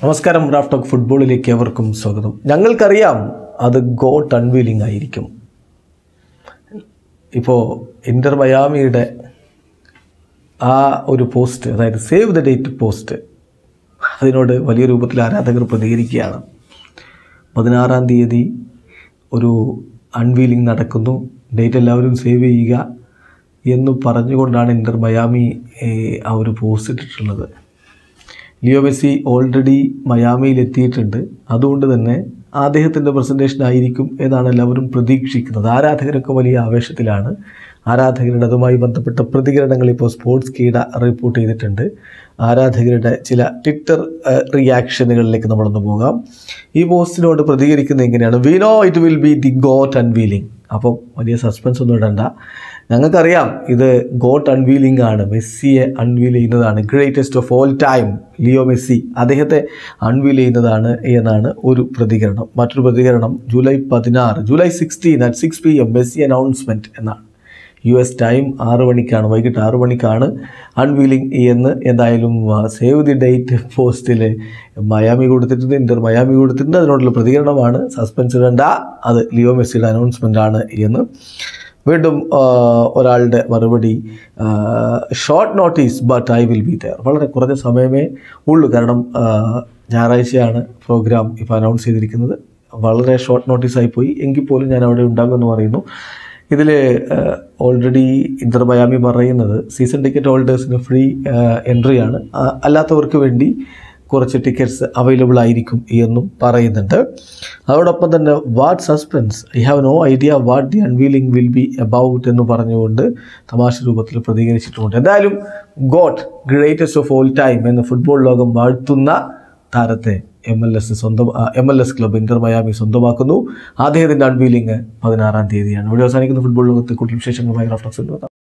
നമസ്കാരം Raf talk ഫുട്ബോളിലേക്ക് എവർക്കും സ്വാഗതം ഞങ്ങൾക്കറിയാം അത് ഗോട്ട് അൺവീലിംഗ് ആയിരിക്കും ഇപ്പോൾ ഇൻ്റർ മയാമിയുടെ ആ ഒരു പോസ്റ്റ് അതായത് സേവ് ദ ഡേറ്റ് പോസ്റ്റ് അതിനോട് വലിയ രൂപത്തിൽ ആരാധകർ പ്രതികരിക്കുകയാണ് പതിനാറാം തീയതി ഒരു അൺവീലിംഗ് നടക്കുന്നു ഡേറ്റ് എല്ലാവരും സേവ് ചെയ്യുക എന്ന് പറഞ്ഞുകൊണ്ടാണ് ഇൻ്റർ മയാമി ഏഹ്, ആ ഒരു പോസ്റ്റ് ഇട്ടിട്ടുള്ളത് ലിയോ മെസ്സി ഓൾറെഡി മയാമിയിൽ എത്തിയിട്ടുണ്ട് അതുകൊണ്ട് തന്നെ അദ്ദേഹത്തിൻ്റെ പ്രസൻറ്റേഷൻ ആയിരിക്കും എന്നാണ് എല്ലാവരും പ്രതീക്ഷിക്കുന്നത് ആരാധകരൊക്കെ വലിയ ആവേശത്തിലാണ് ആരാധകരുടെ അതുമായി ബന്ധപ്പെട്ട പ്രതികരണങ്ങൾ ഇപ്പോൾ സ്പോർട്സ് കീട റിപ്പോർട്ട് ചെയ്തിട്ടുണ്ട് ആരാധകരുടെ ചില ട്വിറ്റർ ഏഹ്, റിയാക്ഷനുകളിലേക്ക് നമ്മളൊന്ന് പോകാം ഈ പോസ്റ്റിനോട് പ്രതികരിക്കുന്നത് എങ്ങനെയാണ് we know it will be the GOAT unveiling അപ്പോൾ വലിയ സസ്പെൻസ് ഒന്നും ഇടണ്ട ഞങ്ങൾക്കറിയാം ഇത് ഗോട്ട് അൺവീലിംഗ് ആണ് മെസ്സിയെ അൺവീൽ ചെയ്യുന്നതാണ് greatest of all time Leo Messi അദ്ദേഹത്തെ അൺവീൽ ചെയ്യുന്നതാണ് എന്നാണ് ഒരു പ്രതികരണം മറ്റൊരു പ്രതികരണം ജൂലൈ പതിനാറ് July sixteen at six P M Messi announcement എന്നാണ് യു എസ് ടൈം ആറ് മണിക്കാണ് വൈകിട്ട് ആറ് മണിക്കാണ് അൺവീലിംഗ് എന്ന് എന്തായാലും സേവ് ദി ഡേറ്റ് പോസ്റ്റിൽ മയാമി കൊടുത്തിട്ടുണ്ട് ഇൻ്റർ മയാമി കൊടുത്തിട്ടുണ്ട് അതിനോടുള്ള പ്രതികരണമാണ് സസ്പെൻസ് ഇടണ്ട അത് ലിയോ മെസ്സിയുടെ അനൗൺസ്മെൻ്റ് ആണ് എന്ന് വീണ്ടും ആ, ഒരാളുടെ മറുപടി short notice but I will be there വളരെ കുറഞ്ഞ സമയമേ ഉള്ളൂ കാരണം ആ, ഞായറാഴ്ചയാണ് പ്രോഗ്രാം ഇപ്പോൾ അനൗൺസ് ചെയ്തിരിക്കുന്നത് വളരെ ഷോർട്ട് നോട്ടീസായി പോയി എങ്കിൽ പോലും ഞാൻ അവിടെ ഉണ്ടാകുമെന്ന് പറയുന്നു ഇതിൽ ഓൾറെഡി ഇന്റർ മയാമി പറയുന്നത് സീസൺ ടിക്കറ്റ് ഹോൾഡേഴ്സിന് ഫ്രീ എൻട്രിയാണ് അല്ലാത്തവർക്ക് വേണ്ടി കുറച്ച് ടിക്കറ്റ്സ് അവൈലബിൾ ആയിരിക്കും എന്നും പറയുന്നുണ്ട് അതോടൊപ്പം തന്നെ what suspense I have no idea what the unveiling will be about എന്ന് പറഞ്ഞുകൊണ്ട് തമാശ രൂപത്തിൽ പ്രതികരിച്ചിട്ടുമുണ്ട് എന്തായാലും GOAT greatest of all time എന്ന് ഫുട്ബോൾ ലോകം വാഴ്ത്തുന്ന താരത്തെ എം എൽ എസ് സ്വന്തം M L S club Inter Miami സ്വന്തമാക്കുന്നു അദ്ദേഹത്തിൻ്റെ അൺവീലിംഗ് പതിനാറാം തീയതിയാണ് ഇവിടെ അവസാനിക്കുന്ന ഫുട്ബോൾ ലോകത്തെ കൂടുതൽ വിശേഷങ്ങളുമായി റഫ്ലക്സ്